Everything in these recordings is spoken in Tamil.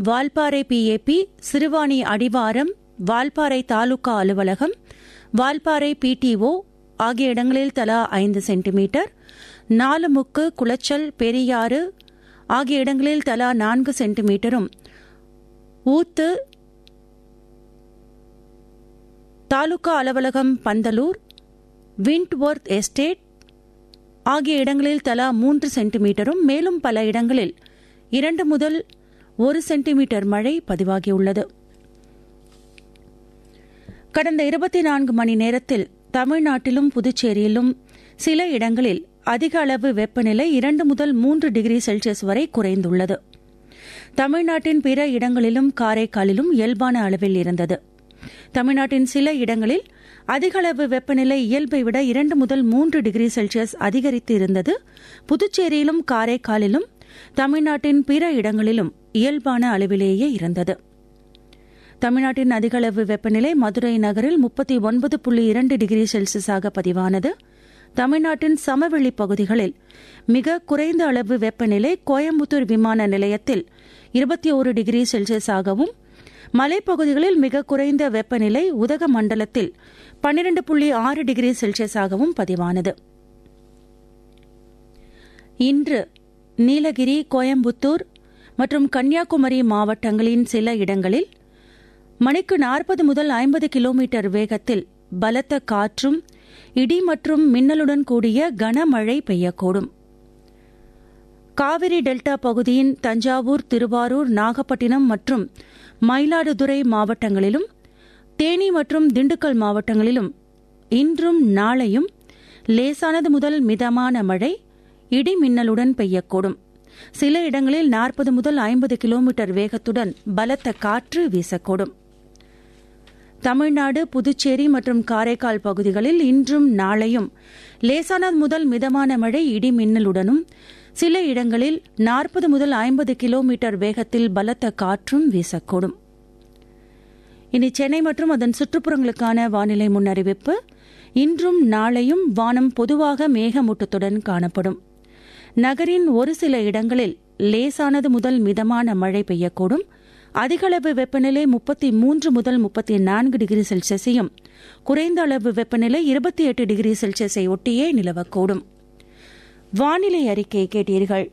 வால்பாறை பிஏபி சிறுவாணி அடிவாரம் வால்பாறை தாலுகா அலுவலகம் வால்பாறை பிடிஓ ஆகிய இடங்களில் தலா ஐந்து சென்டிமீட்டர் நாலுமுக்கு குளச்சல் பெரியாறு ஆகிய இடங்களில் தலா நான்கு சென்டிமீட்டரும் ஊத்து தாலுகா அலுவலகம் பந்தலூர் விண்ட்வொர்த் எஸ்டேட் ஆகிய இடங்களில் தலா மூன்று சென்டிமீட்டரும் மேலும் பல இடங்களில் இரண்டு முதல் ஒரு சென்டிமீட்டர் மழை பதிவாகியுள்ளது கடந்த இருபத்தி நான்கு மணி நேரத்தில் தமிழ்நாட்டிலும் புதுச்சேரியிலும் சில இடங்களில் அதிக அளவு வெப்பநிலை இரண்டு முதல் மூன்று டிகிரி செல்சியஸ் வரை குறைந்துள்ளது தமிழ்நாட்டின் பிற இடங்களிலும் காரைக்காலிலும் இயல்பான அளவில் இருந்தது தமிழ்நாட்டின் சில இடங்களில் அதிக அளவு வெப்பநிலை இயல்பை விட இரண்டு முதல் மூன்று டிகிரி செல்சியஸ் அதிகரித்து இருந்தது புதுச்சேரியிலும் காரைக்காலிலும் தமிழ்நாட்டின் பிற இடங்களிலும் இயல்பான அளவிலேயே இருந்தது தமிழ்நாட்டின் அதிகளவு வெப்பநிலை மதுரை நகரில் முப்பத்தி ஒன்பது புள்ளி இரண்டு டிகிரி செல்சியஸாக பதிவானது தமிழ்நாட்டின் சமவெளி பகுதிகளில் மிக குறைந்த அளவு வெப்பநிலை கோயம்புத்தூர் விமான நிலையத்தில் இருபத்தி ஒரு டிகிரி செல்சியஸாகவும் மலைப்பகுதிகளில் மிக குறைந்த வெப்பநிலை உதகமண்டலத்தில் பன்னிரண்டு புள்ளி ஆறு டிகிரி செல்சியஸாகவும் பதிவானது இன்று நீலகிரி கோயம்புத்தூர் மற்றும் கன்னியாகுமரி மாவட்டங்களின் சில இடங்களில் மணிக்கு நாற்பது முதல் ஐம்பது கிலோமீட்டர் வேகத்தில் பலத்த காற்றும் இடி மற்றும் மின்னலுடன் கூடிய கனமழை பெய்யக்கூடும் காவிரி டெல்டா பகுதியின் தஞ்சாவூர் திருவாரூர் நாகப்பட்டினம் மற்றும் மயிலாடுதுறை மாவட்டங்களிலும் தேனி மற்றும் திண்டுக்கல் மாவட்டங்களிலும் இன்றும் நாளையும் லேசானது முதல் மிதமான மழை இடி மின்னலுடன் பெய்யக்கூடும் சில இடங்களில் நாற்பது முதல் ஐம்பது கிலோமீட்டர் வேகத்துடன் பலத்த காற்று வீசக்கூடும் தமிழ்நாடு புதுச்சேரி மற்றும் காரைக்கால் பகுதிகளில் இன்றும் நாளையும் லேசானது முதல் மிதமான மழை இடி மின்னலுடனும் சில இடங்களில் நாற்பது முதல் ஐம்பது கிலோமீட்டர் வேகத்தில் பலத்த காற்றும் வீசக்கூடும் இனி சென்னை மற்றும் அதன் சுற்றுப்புறங்களுக்கான வானிலை முன்னறிவிப்பு இன்றும் நாளையும் வானம் பொதுவாக மேகமூட்டத்துடன் காணப்படும் நகரின் ஒரு சில இடங்களில் லேசானது முதல் மிதமான மழை பெய்யக்கூடும் அதிகளவு வெப்பநிலை முப்பத்தி மூன்று முதல் முப்பத்தி நான்கு டிகிரி செல்சியஸையும் குறைந்த அளவு வெப்பநிலை இருபத்தி எட்டு டிகிரி செல்சியஸை ஒட்டியே நிலவக்கூடும் வானிலை அறிக்கை கேட்டீர்கள்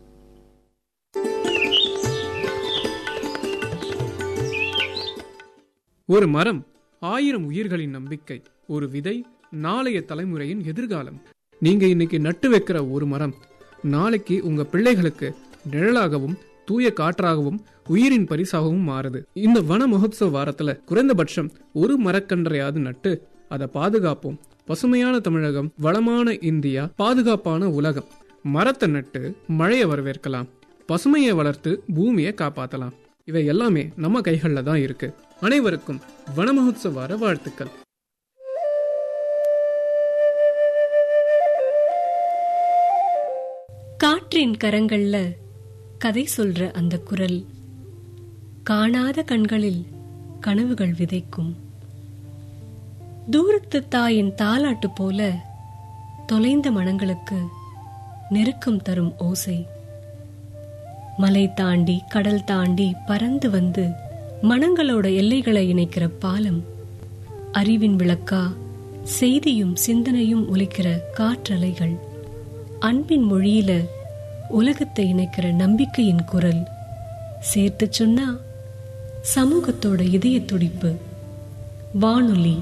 ஒரு மரம் ஆயிரம் உயிர்களின் நம்பிக்கை ஒரு விதை நாளைய தலைமுறையின் எதிர்காலம் நீங்க இன்னைக்கு நட்டு வைக்கிற ஒரு மரம் நாளைக்கு உங்க பிள்ளைகளுக்கு நிழலாகவும் தூய காற்றாகவும் உயிரின் பரிசாகவும் மாறுது இந்த வன மகோத்சவ வாரத்துல குறைந்தபட்சம் ஒரு மரக்கன்றையாவது நட்டு அதை பாதுகாப்போம் பசுமையான தமிழகம் வளமான இந்தியா பாதுகாப்பான உலகம் மரத்தை நட்டு மழையை வரவேற்கலாம் பசுமையை வளர்த்து பூமியை காப்பாத்தலாம் இவை எல்லாமே நம்ம கைகள்ல தான் இருக்கு அனைவருக்கும் வன மகோத்சவ வார வாழ்த்துக்கள் காற்றின் கரங்கள்ல கதை சொல்ற அந்த குரல் காணாத கண்களில் கனவுகள் விதைக்கும் தூரத்து தாயின் தாலாட்டு போல தொலைந்த மனங்களுக்கு நெருக்கம் தரும் ஓசை மலை தாண்டி கடல் தாண்டி பறந்து வந்து மனங்களோட எல்லைகளை இணைக்கிற பாலம் அறிவின் விளக்கா செய்தியும் சிந்தனையும் ஒலிக்கிற காற்றலைகள் அன்பின் மொழியில உலகத்தை இணைக்கிற நம்பிக்கையின் குரல் சேர்த்து சொன்னா சமூகத்தோட இதய துடிப்பு வானொலி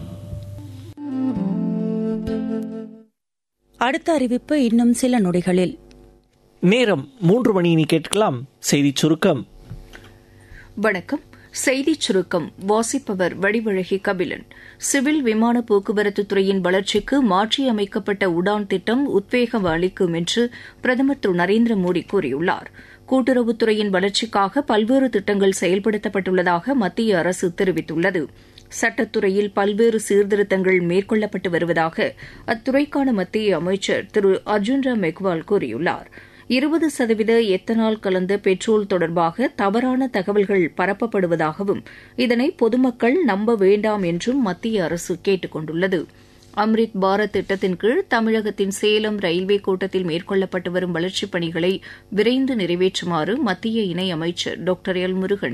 அடுத்த அறிவிப்பு இன்னும் சில நொடிகளில் நேரம் மூன்று மணி இனி கேட்கலாம் செய்தி சுருக்கம் வணக்கம் செய்திச் சுருக்கம் வாசிப்பவர் வடிவழகி கபிலன் சிவில் விமான போக்குவரத்து துறையின் வளர்ச்சிக்கு மாற்றியமைக்கப்பட்ட உடான் திட்டம் உத்வேகம் அளிக்கும் என்று பிரதமர் திரு நரேந்திர மோடி கூறியுள்ளார் கூட்டுறவுத்துறையின் வளர்ச்சிக்காக பல்வேறு திட்டங்கள் செயல்படுத்தப்பட்டுள்ளதாக மத்திய அரசு தெரிவித்துள்ளது சட்டத்துறையில் பல்வேறு சீர்திருத்தங்கள் மேற்கொள்ளப்பட்டு வருவதாக அத்துறைக்கான மத்திய அமைச்சர் திரு அர்ஜுன் ராம் மெக்வால் கூறியுள்ளார் இருபது சதவீத எத்தனால் கலந்த பெட்ரோல் தொடர்பாக தவறான தகவல்கள் பரப்பப்படுவதாகவும் இதனை பொதுமக்கள் நம்ப வேண்டாம் என்றும் மத்திய அரசு கேட்டுக் கொண்டுள்ளது அம்ரித் பாரத் திட்டத்தின் கீழ் தமிழகத்தின் சேலம் ரயில்வே கோட்டத்தில் மேற்கொள்ளப்பட்டு வரும் வளர்ச்சிப் பணிகளை விரைந்து நிறைவேற்றுமாறு மத்திய இணையமைச்சர் டாக்டர் எல் முருகன்